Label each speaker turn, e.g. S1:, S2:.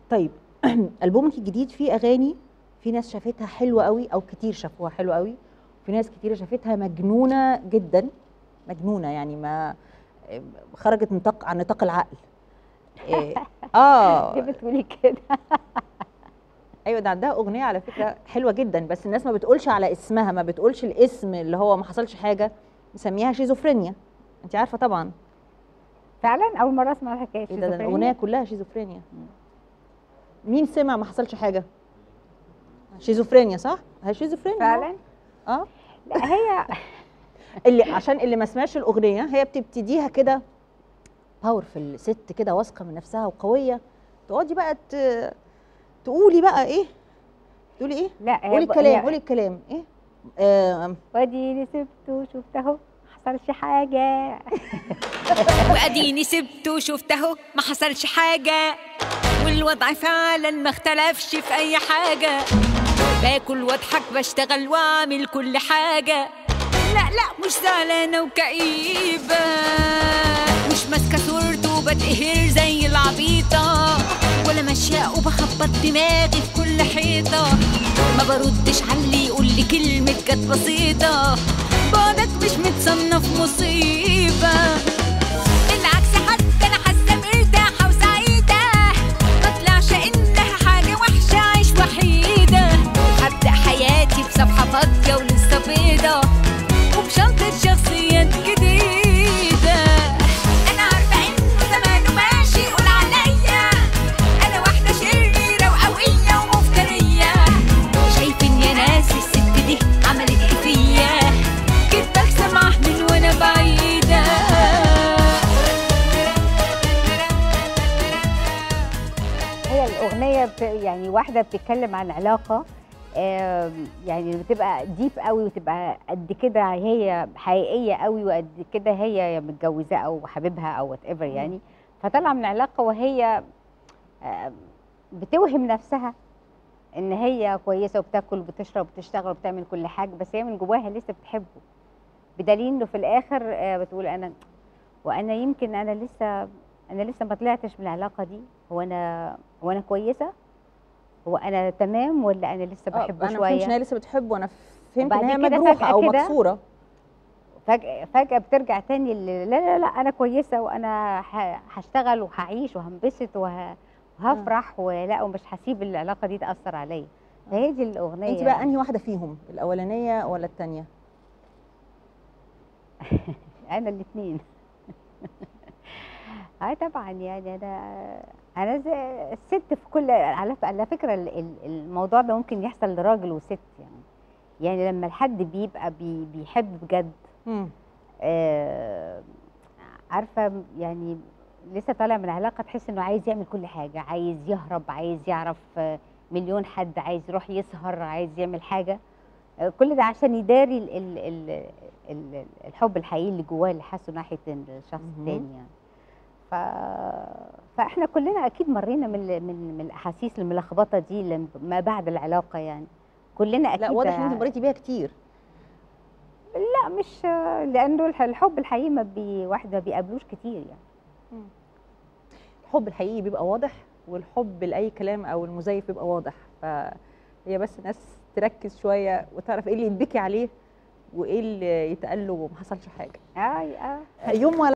S1: طيب البومك الجديد فيه اغاني في ناس شافتها حلوه قوي او كتير شافوها حلوه قوي في ناس كتير شافتها مجنونه جدا مجنونه يعني ما خرجت نطاق عن نطاق العقل إيه، اه
S2: ليه بتقولي كده
S1: ايوه ده عندها اغنيه على فكره حلوه جدا بس الناس ما بتقولش على اسمها ما بتقولش الاسم اللي هو ما حصلش حاجه مسميها شيزوفرينيا انت عارفه طبعا
S2: فعلا اول مره اسمع الحكايه
S1: ايه ده, ده
S2: شيزوفرينيا.
S1: الاغنيه كلها شيزوفرينيا مين سمع ما حصلش حاجه شيزوفرينيا صح هي شيزوفرينيا
S2: فعلا
S1: اه
S2: لا هي
S1: اللي عشان اللي ما سمعش الاغنيه هي بتبتديها كده باورفل ست كده واثقه من نفسها وقويه تقعدي بقى ت... تقولي بقى ايه تقولي ايه
S2: لا هي
S1: قولي
S2: ب-
S1: الكلام
S2: هي-
S1: قولي الكلام ايه آه
S2: واديني سبته شفت اهو ما حصلش حاجه
S3: واديني سبته وشفت اهو ما حصلش حاجه والوضع فعلا ما اختلفش في اي حاجه باكل واضحك بشتغل واعمل كل حاجه لا لا مش زعلانه وكئيبه مش ماسكه صورته وبتقهر زي العبيطه ولا ماشيه وبخبط دماغي في كل حيطه ما بردش على اللي يقول لي كلمه جت بسيطه بعدك مش متصنف مصيبه بالعكس حتى انا حاسه مرتاحه وسعيده ما طلعش انها حاجه وحشه عيش وحيده هبدا حياتي بصفحه فاضيه ولسه بيضه وبشنطه شخصيات جديده انا عارفه انه زمانه ماشي يقول عليا انا واحده شريره وقويه ومفتريه شايفين يا ناس الست دي عملت ايه فيا كنت بسمع من وانا بعيده
S2: هي الاغنيه بت... يعني واحده بتتكلم عن علاقه آم، يعني بتبقى ديب قوي وتبقى قد كده هي حقيقيه قوي وقد كده هي متجوزه او حبيبها او وات ايفر يعني فطالعه من علاقه وهي آم، بتوهم نفسها ان هي كويسه وبتاكل وبتشرب وبتشتغل وبتعمل كل حاجه بس هي من جواها لسه بتحبه بدليل انه في الاخر آه، بتقول انا وانا يمكن انا لسه انا لسه ما طلعتش من العلاقه دي هو انا هو انا كويسه هو انا تمام ولا انا لسه
S1: آه،
S2: بحبه
S1: انا ما فهمتش ان
S2: شويه
S1: هي لسه بتحبه انا فهمت ان
S2: وبعد
S1: هي
S2: كده
S1: مجروحه
S2: فجأة
S1: او
S2: كده
S1: مكسوره
S2: فجاه فجاه بترجع تاني ل- لا لا لا انا كويسه وانا ه- هشتغل وهعيش وهنبسط وه- وهفرح ولا ومش هسيب العلاقه دي تاثر عليا فهي دي الاغنيه
S1: انت بقى انهي واحده فيهم الاولانيه ولا الثانيه
S2: انا الاثنين اه طبعا يعني انا انا زي الست في كل على على فكره ال- ال- الموضوع ده ممكن يحصل لراجل وست يعني يعني لما الحد بيبقى بي بيحب بجد
S1: مم.
S2: آه عارفه يعني لسه طالع من علاقه تحس انه عايز يعمل كل حاجه عايز يهرب عايز يعرف آه، مليون حد عايز يروح يسهر عايز يعمل حاجه آه، كل ده عشان يداري ال ال ال ال الحب الحقيقي اللي جواه اللي حاسه ناحيه الشخص
S1: مهم.
S2: التاني يعني ف... فاحنا كلنا اكيد مرينا من ال- من من الاحاسيس الملخبطه دي لم- ما بعد العلاقه يعني كلنا اكيد
S1: لا واضح ان انت مريتي بيها كتير
S2: لا مش لانه الح- الحب الحقيقي ما بي واحد ما بيقابلوش كتير يعني
S1: الحب الحقيقي بيبقى واضح والحب لاي كلام او المزيف بيبقى واضح فهي بس الناس تركز شويه وتعرف ايه اللي يتبكي عليه وايه اللي يتقال له وما حصلش حاجه
S2: اه اه
S1: يوم ولا